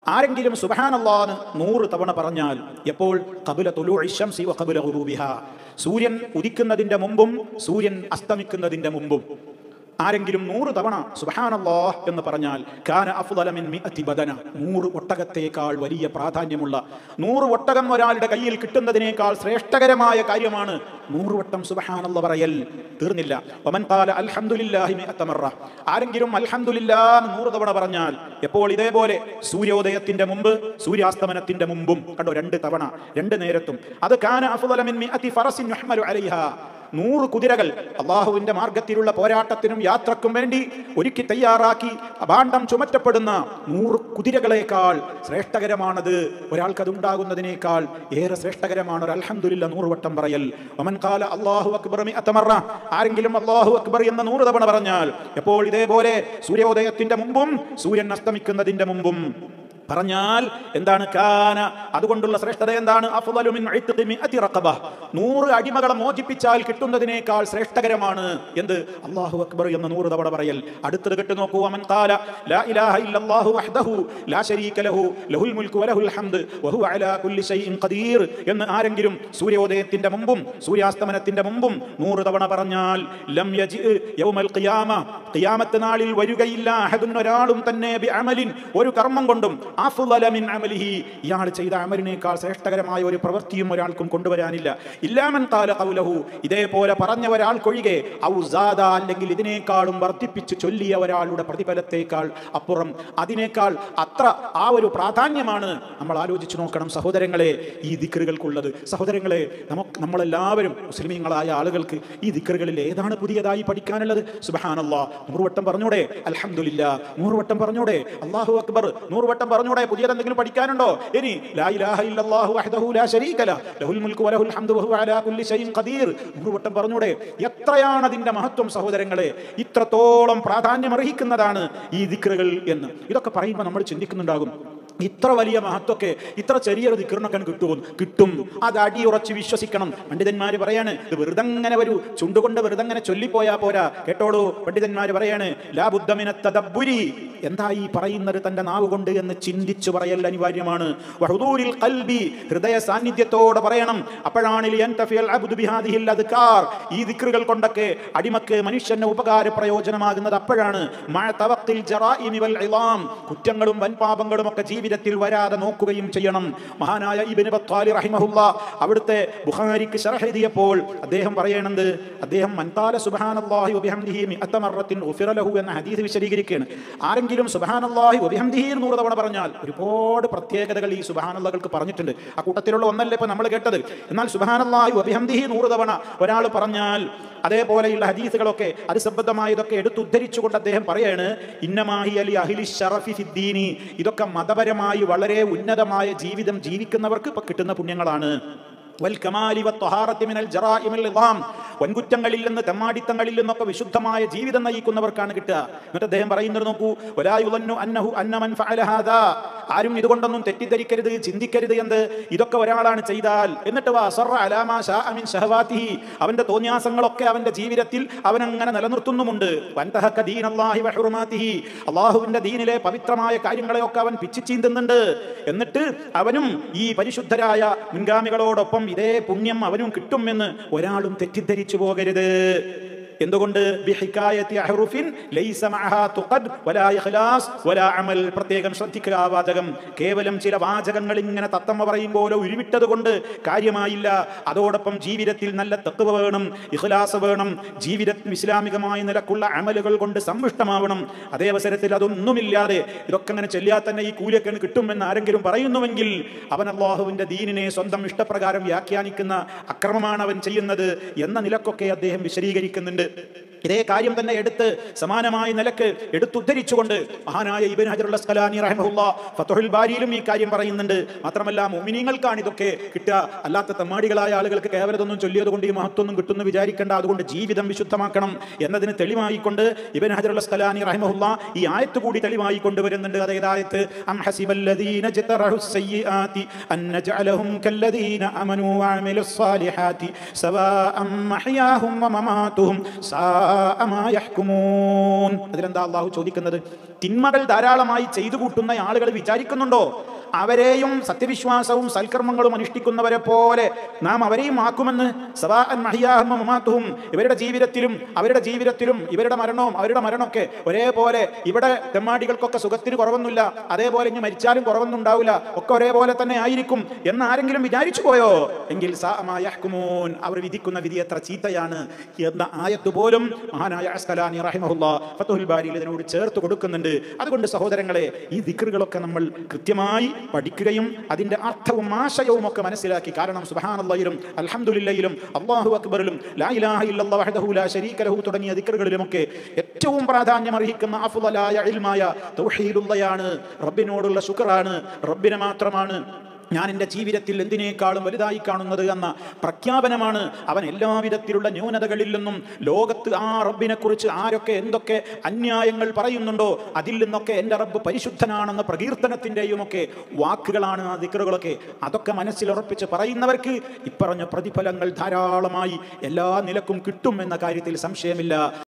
ആരെങ്കിലും സുബഹാനല്ലാന്ന് നൂറ് തവണ പറഞ്ഞാൽ എപ്പോൾ കബുല തൊലു ഇശംസി വ കബുല ഉറൂബിഹ സൂര്യൻ ഉദിക്കുന്നതിന്റെ മുമ്പും സൂര്യൻ അസ്തമിക്കുന്നതിന്റെ മുമ്പും ആരെങ്കിലും നൂറ് തവണ സുബഹാനല്ലാഹ് എന്ന് പറഞ്ഞാൽ കാന അഫ്ദല മിൻ മിഅത്തി ബദന നൂറ് ഒട്ടകത്തേക്കാൾ വലിയ പ്രാധാന്യമുള്ള നൂറ് ഒട്ടകം ഒരാളുടെ കയ്യിൽ കിട്ടുന്നതിനേക്കാൾ ശ്രേഷ്ഠകരമായ കാര്യമാണ് നൂറ് വട്ടം സുബഹാനല്ല പറയൽ തീർന്നില്ല ഒമൻ കാല അൽഹംദുലില്ലാഹി മിഅത്ത മറ ആരെങ്കിലും അൽഹംദുലില്ലാ എന്ന് നൂറ് തവണ പറഞ്ഞാൽ എപ്പോൾ ഇതേപോലെ സൂര്യോദയത്തിന്റെ മുമ്പ് സൂര്യാസ്തമനത്തിന്റെ മുമ്പും കണ്ടോ രണ്ട് തവണ രണ്ട് നേരത്തും അത് കാന അഫ്ദല മിൻ മിഅത്തി ഫറസിൻ യുഹ്മലു അലൈഹാ നൂറ് കുതിരകൾ അള്ളാഹുവിന്റെ മാർഗത്തിലുള്ള പോരാട്ടത്തിനും യാത്രക്കും വേണ്ടി ഒരുക്കി തയ്യാറാക്കി അഭാണ്ഡം ചുമറ്റപ്പെടുന്ന നൂറ് കുതിരകളെക്കാൾ ശ്രേഷ്ഠകരമാണത് ഒരാൾക്ക് അതുണ്ടാകുന്നതിനേക്കാൾ ഏറെ ശ്രേഷ്ഠകരമാണ് ഒരു അൽഹംദുലില്ല നൂറ് വട്ടം പറയൽ ഒമൻ കാല അള്ളാഹു അക്ബർ മിഅത്തമറ ആരെങ്കിലും അള്ളാഹു അക്ബർ എന്ന നൂറ് തവണ പറഞ്ഞാൽ എപ്പോൾ ഇതേപോലെ സൂര്യോദയത്തിന്റെ മുമ്പും സൂര്യൻ അസ്തമിക്കുന്നതിന്റെ മുമ്പും പറഞ്ഞാൽ എന്താണ് കാന അതുകൊണ്ടുള്ള ശ്രേഷ്ഠത എന്താണ് അഫ്ളലു മിൻ ഇത്ഖി മിഅതി റഖബ നൂറ് അടിമകളെ മോചിപ്പിച്ചാൽ കിട്ടുന്നതിനേക്കാൾ ശ്രേഷ്ഠകരമാണ് എന്ത് അല്ലാഹു അക്ബർ എന്ന നൂറ് തവണ പറയൽ അടുത്തത് കേട്ട് നോക്കൂ അമൻ ഖാല ലാ ഇലാഹ ഇല്ലല്ലാഹു വഹ്ദഹു ലാ ശരീക ലഹു ലഹുൽ മുൽക്കു വലഹുൽ ഹംദ് വഹുവ അലാ കുല്ലി ഷൈഇൻ ഖദീർ എന്ന് ആരെങ്കിലും സൂര്യോദയത്തിന്റെ മുമ്പും സൂര്യാസ്തമനത്തിന്റെ മുമ്പും നൂറ് തവണ പറഞ്ഞാൽ ലം യജി യൗമൽ ഖിയാമ ഖിയാമത്ത് നാളിൽ വരികയില്ല അഹദുൻ ഒരാളും തന്നെ ബി അമലിൻ ഒരു കർമ്മം കൊണ്ടും അഫ്ളല മിൻ അമലിഹി ഇയാൾ ചെയ്ത അമലിനേക്കാൾ ശ്രേഷ്ഠകരമായ ഒരു പ്രവൃത്തിയും ഒരാൾക്കും കൊണ്ടുവരാനില്ല ഇല്ലാമൻ കാല ഖൗലഹു ഇതേപോലെ പറഞ്ഞ ഒരാൾക്കൊഴികെ ഔ സാദ അല്ലെങ്കിൽ ഇതിനേക്കാളും വർദ്ധിപ്പിച്ച് ചൊല്ലിയ ഒരാളുടെ പ്രതിഫലത്തേക്കാൾ അപ്പുറം അതിനേക്കാൾ അത്ര ആ ഒരു പ്രാധാന്യമാണ് നമ്മൾ ആലോചിച്ചു നോക്കണം സഹോദരങ്ങളെ ഈ ദിക്കറുകൾക്കുള്ളത് സഹോദരങ്ങളെ നമുക്ക് നമ്മളെല്ലാവരും മുസ്ലിമീങ്ങളായ ആളുകൾക്ക് ഈ ദിക്കറുകളിൽ ഏതാണ് പുതിയതായി പഠിക്കാനുള്ളത് സുബഹാനല്ലാ നൂറുവട്ടം പറഞ്ഞൂടെ അൽഹംദുലില്ല നൂറുവട്ടം പറഞ്ഞൂടെ അള്ളാഹു അക്ബർ നൂറുവട്ടം പറഞ്ഞൂടെ പുതിയത് എന്തെങ്കിലും പഠിക്കാനുണ്ടോ ഇനി ലാ ഇലാഹ ഇല്ലല്ലാഹു വഹ്ദഹു ലാ ശരീക ല ലഹുൽ മുൽക്കു വലഹുൽ ഹംദു വഹുവ അലാ കുല്ലി ഷൈഇൻ ഖദീർ നൂറുവട്ടം പറഞ്ഞൂടെ എത്രയാണ് അതിന്റെ മഹത്വം സഹോദരങ്ങളെ ഇത്രത്തോളം പ്രാധാന്യം അർഹിക്കുന്നതാണ് ഈ ദിക്റുകൾ എന്ന് ഇതൊക്കെ പറയുമ്പോൾ നമ്മൾ ചിന്തിക്കുന്നുണ്ടാകും ഇത്ര വലിയ മഹത്വമൊക്കെ ഇത്ര ചെറിയൊരു ദിക്കറിനൊക്കെ കിട്ടുമോ കിട്ടും അത് അടിയുറച്ച് വിശ്വസിക്കണം പണ്ഡിതന്മാർ പറയാണ് ഇത് വെറുതെ അങ്ങനെ ഒരു ചുണ്ടുകൊണ്ട് വെറുതെ അങ്ങനെ ചൊല്ലിപ്പോയാ പോരാ കേട്ടോളൂ പണ്ഡിതന്മാർ പറയാണ് ലാബുദ്ധമിന തദബ്ബുരി എന്താ ഈ പറയുന്നത് തന്റെ നാവ് കൊണ്ട് എന്ന് ചിന്തിച്ചു പറയൽ അനിവാര്യമാണ് വഹുദൂരിൽ ഖൽബി ഹൃദയ സാന്നിധ്യത്തോടെ പറയണം അപ്പോഴാണ് ലിയൻതഫിയൽ അബ്ദു ബിഹാദിഹിൽ അദ്കാർ ഈ ദിക്റുകൾ കൊണ്ടൊക്കെ അടിമക്ക് മനുഷ്യന് ഉപകാര പ്രയോജനമാകുന്നത് അപ്പോഴാണ് മഴ തവത്തിൽ ജറാഇമി വൽ ഇളാം കുറ്റങ്ങളും വൻപാപങ്ങളും ഒക്കെ ജീവിതത്തിൽ വരാതെ നോക്കുകയും ചെയ്യണം മഹാനായ ഇബ്നു ബത്താലി റഹിമഹുല്ല അവിടുത്തെ ബുഖാരിക്ക് ശർഹ് എഴുതിയപ്പോൾ അദ്ദേഹം പറയണത് അദ്ദേഹം മൻതാല സുബ്ഹാനല്ലാഹി വബിഹംദിഹി മിഅത്ത മറത്തിൻ ഉഫിറ ലഹു എന്ന ഹദീസ് വിശദീകരിക്കുകയാണ് ആരെങ്കിലും സുബ്ഹാനല്ലാഹി വബിഹംദിഹി നൂറ് തവണ പറഞ്ഞാൽ ഒരുപാട് പ്രത്യേകതകൾ ഈ സുബ്ഹാനല്ലാഹുകൾക്ക് പറഞ്ഞിട്ടുണ്ട് ആ കൂട്ടത്തിലുള്ള ഒന്നല്ലേ ഇപ്പൊ നമ്മൾ കേട്ടത് എന്നാൽ സുബ്ഹാനല്ലാഹി വബിഹംദിഹി നൂറ് തവണ ഒരാൾ പറഞ്ഞാൽ അതേപോലെയുള്ള ഹദീസുകളൊക്കെ അത് സംബന്ധമായതൊക്കെ എടുത്തുദ്ധരിച്ചുകൊണ്ട് അദ്ദേഹം പറയാണ് ഇന്നമായി അലി അഹിലി ഷറഫി ഫിദ്ദീനി ഇതൊക്കെ മതപരമായി വളരെ ഉന്നതമായ ജീവിതം ജീവിക്കുന്നവർക്ക് ഇപ്പൊ കിട്ടുന്ന പുണ്യങ്ങളാണ് വൽകമാലി വത്വഹാറത്തി മിനൽ ജറാഇമിൽ ഇളാം വൻകുറ്റങ്ങളിൽ നിന്ന് തെമ്മാടിത്തങ്ങളിൽ നിന്നൊക്കെ വിശുദ്ധമായ ജീവിതം നയിക്കുന്നവർക്കാണ് കിട്ടുക എന്നിട്ട് അദ്ദേഹം പറയുന്നത് നോക്കൂ വലായുളന്നു അന്നഹു അന്നമൻ ഫഅല ഹാദാ ആരും ഇതുകൊണ്ടൊന്നും തെറ്റിദ്ധരിക്കരുത് ചിന്തിക്കരുത് എന്ത് ഇതൊക്കെ ഒരാളാണ് ചെയ്താൽ എന്നിട്ട് വാ അസറ അലാമാ ഷാ അമിൻ ഷഹവാത്തിഹി അവന്റെ തോന്നിയാസങ്ങളൊക്കെ അവന്റെ ജീവിതത്തിൽ അവൻ അങ്ങനെ നിലനിർത്തുന്നുമുണ്ട് വൻതഹക്ക ദീനല്ലാഹി വഹുറുമാത്തിഹി അള്ളാഹുവിന്റെ ദീനിലെ പവിത്രമായ കാര്യങ്ങളെയൊക്കെ അവൻ പിച്ചു ചീന്തുന്നുണ്ട് എന്നിട്ട് അവനും ഈ പരിശുദ്ധരായ മുൻഗാമികളോടൊപ്പം ഇതേ പുണ്യം അവനും കിട്ടുമെന്ന് ഒരാളും തെറ്റിദ്ധരിച്ചു പോകരുത് എന്തുകൊണ്ട് ബിഹിക്കായത്തി അഹ്റുഫിൻ ലൈസ മഅഹാ തുഖദ് വലാ ഇഖ്ലാസ് വലാ അമൽ പ്രത്യേകം ശ്രദ്ധിക്കുക ആ വാചകം കേവലം ചില വാചകങ്ങൾ ഇങ്ങനെ തത്തമ്മ പറയും പോലെ ഉരുവിട്ടത് കൊണ്ട് കാര്യമായില്ല അതോടൊപ്പം ജീവിതത്തിൽ നല്ല തത്വ വേണം ഇഖ്ലാസ് വേണം ജീവിതത്തിൽ ഇസ്ലാമികമായ നിലക്കുള്ള അമലുകൾ കൊണ്ട് സമ്പുഷ്ടമാവണം അതേ അവസരത്തിൽ അതൊന്നുമില്ലാതെ ഇതൊക്കെ അങ്ങനെ ചെല്ലിയാൽ തന്നെ ഈ കൂലിയൊക്കെ കിട്ടുമെന്ന് ആരെങ്കിലും പറയുന്നുവെങ്കിൽ അവൻ അള്ളാഹുവിന്റെ ദീനിനെ സ്വന്തം ഇഷ്ടപ്രകാരം വ്യാഖ്യാനിക്കുന്ന അക്രമമാണ് അവൻ ചെയ്യുന്നത് എന്ന നിലക്കൊക്കെ അദ്ദേഹം വിശദീകരിക്കുന്നുണ്ട് ഇതേ കാര്യം തന്നെ എടുത്ത് സമാനമായ നിലക്ക് എടുത്തുദ്ധരിച്ചുകൊണ്ട് മഹാനായ ഇബൻ ഹജറുൽ അസ്കലാനി റഹ്മഹുല്ല ഫത്തുഹുൽ ബാരിയിലും ഈ കാര്യം പറയുന്നുണ്ട് മാത്രമല്ല മോമിനിയങ്ങൾക്കാണ് ഇതൊക്കെ കിട്ടുക അല്ലാത്ത തമ്മാടികളായ ആളുകൾക്ക് കേവലതൊന്നും ചൊല്ലിയത് കൊണ്ട് ഈ മഹത്വമൊന്നും കിട്ടുന്നു വിചാരിക്കേണ്ട അതുകൊണ്ട് ജീവിതം വിശുദ്ധമാക്കണം എന്നതിന് തെളിവായിക്കൊണ്ട് ഇബൻ ഹജറുൽ അസ്കലാനി റഹ്മഹുല്ല ഈ ആയത്ത് കൂടി തെളിവായി കൊണ്ടുവരുന്നുണ്ട് അതായത് അം ഹസിബല്ലദീന ജതറഹു സയ്യിആതി അൻ നജഅലഹും കല്ലദീന അമനു വഅമിലുസ് സാലിഹാതി സവാഅം മഹ്യാഹും വമമാതുഹും സാ സാഅ മാ യഹ്കുമൂൻ അതിലെന്താ അള്ളാഹു ചോദിക്കുന്നത് തിന്മകൾ ധാരാളമായി ചെയ്തു കൂട്ടുന്ന ആളുകൾ വിചാരിക്കുന്നുണ്ടോ അവരെയും സത്യവിശ്വാസവും സൽക്കർമ്മങ്ങളും അനുഷ്ഠിക്കുന്നവരെ പോലെ നാം അവരെയും ആക്കുമെന്ന് സവാഅൻ മഹിയാഹും മമാത്തുഹും ഇവരുടെ ജീവിതത്തിലും അവരുടെ ജീവിതത്തിലും ഇവരുടെ മരണവും അവരുടെ മരണമൊക്കെ ഒരേപോലെ ഇവിടെ തെമ്മാടികൾക്കൊക്കെ സുഖത്തിന് കുറവൊന്നുമില്ല അതേപോലെ ഇനി മരിച്ചാലും കുറവൊന്നും ഉണ്ടാവില്ല ഒക്കെ ഒരേപോലെ തന്നെ ആയിരിക്കും എന്ന് ആരെങ്കിലും വിചാരിച്ചു പോയോ എങ്കിൽ സാമായഹ്കുമൂൻ അവർ വിധിക്കുന്ന വിധി എത്ര ചീത്തയാണ് എന്ന ആയത്ത് പോലും മഹാനായ അസ്കലാനി റഹിമഹുല്ല ഫത്തുൽ ബാരിയിൽ ഇതിനോട് ചേർത്ത് കൊടുക്കുന്നുണ്ട് അതുകൊണ്ട് സഹോദരങ്ങളെ ഈ ദിക്റുകളൊക്കെ നമ്മൾ കൃത്യമായി പഠിക്കുകയും അതിന്റെ അർത്ഥവും ആശയവും ഒക്കെ മനസ്സിലാക്കി കാരണം സുബ്ഹാനല്ലാഹിലും അൽഹംദുലില്ലയിലും അല്ലാഹു അക്ബറിലും ലാ ഇലാഹ ഇല്ലല്ലാഹു വഹ്ദഹു ലാ ശരീക ലഹു തുടങ്ങിയ ദിക്റുകളിലുമൊക്കെ ഏറ്റവും പ്രാധാന്യം അർഹിക്കുന്ന അഫ്ളലായ ഇൽമായ തൗഹീദുള്ളയാണ് റബ്ബിനോടുള്ള ശുക്റാണ് റബ്ബിനെ മാത്രമാണ് ഞാൻ എൻ്റെ ജീവിതത്തിൽ എന്തിനേക്കാളും വലുതായി കാണുന്നത് എന്ന പ്രഖ്യാപനമാണ് അവൻ എല്ലാവിധത്തിലുള്ള ന്യൂനതകളിൽ നിന്നും ലോകത്ത് ആ റബ്ബിനെ കുറിച്ച് ആരൊക്കെ എന്തൊക്കെ അന്യായങ്ങൾ പറയുന്നുണ്ടോ അതിൽ നിന്നൊക്കെ എൻ്റെ റബ്ബ് പരിശുദ്ധനാണെന്ന പ്രകീർത്തനത്തിൻ്റെയും ഒക്കെ വാക്കുകളാണ് ആ ദിക്കറുകളൊക്കെ അതൊക്കെ മനസ്സിലുറപ്പിച്ച് പറയുന്നവർക്ക് ഇപ്പറഞ്ഞ പ്രതിഫലങ്ങൾ ധാരാളമായി എല്ലാ നിലക്കും കിട്ടും എന്ന കാര്യത്തിൽ സംശയമില്ല